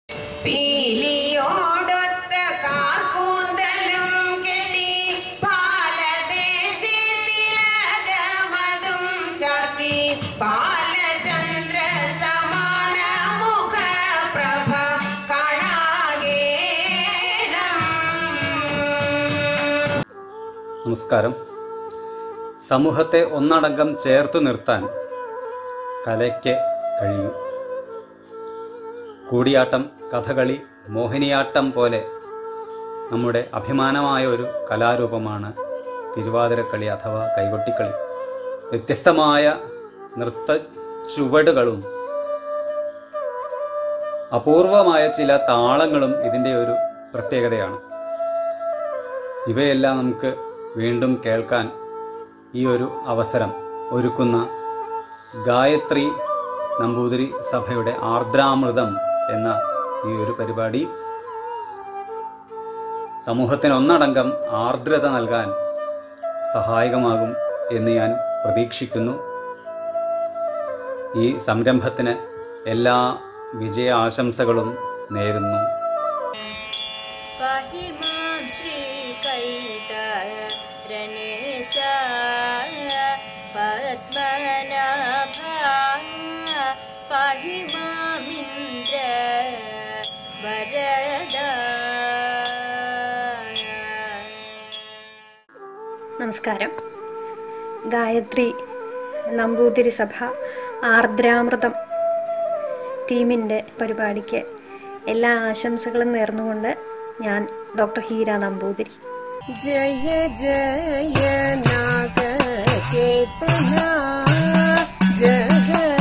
പീലിയോടൊത്ത കാർക്കൂന്തലും കെട്ടി പാലദേശി തിലകമതും ചാർത്തി ബാലചന്ദ്ര സമാന മുഖ പ്രഭ കാണാകേണം നമസ്കാരം സമൂഹത്തെ ഒന്നടങ്കം ചേർത്തു നിർത്താൻ കലയ്ക്ക് കഴിയും കൂടിയാട്ടം കഥകളി മോഹിനിയാട്ടം പോലെ നമ്മുടെ അഭിമാനമായ ഒരു കലാരൂപമാണ് തിരുവാതിരക്കളി അഥവാ കൈകൊട്ടിക്കളി വ്യത്യസ്തമായ നൃത്ത ചുവടുകളും അപൂർവമായ ചില താളങ്ങളും ഇതിൻ്റെ ഒരു പ്രത്യേകതയാണ് ഇവയെല്ലാം നമുക്ക് വീണ്ടും കേൾക്കാൻ ഈ ഒരു അവസരം ഒരുക്കുന്ന ഗായത്രി നമ്പൂതിരി സഭയുടെ ആർദ്രാമൃതം എന്ന ഈ ഒരു പരിപാടി സമൂഹത്തിന് ഒന്നടങ്കം ആർദ്രത നൽകാൻ സഹായകമാകും എന്ന് ഞാൻ പ്രതീക്ഷിക്കുന്നു ഈ സംരംഭത്തിന് എല്ലാ വിജയ ആശംസകളും നേരുന്നു पाहि मां श्रीकैतरणेश पद्मनाभा पाहि मामिन्द्र वरदा നമസ്കാരം ഗായത്രി നമ്പൂതിരി സഭ ആർദ്രാമൃതം ടീമിൻ്റെ പരിപാടിക്ക് എല്ലാ ആശംസകളും നേർന്നുകൊണ്ട് ഞാൻ ഡോക്ടർ ഹീര നമ്പൂതിരി जय जय नाग केतना जय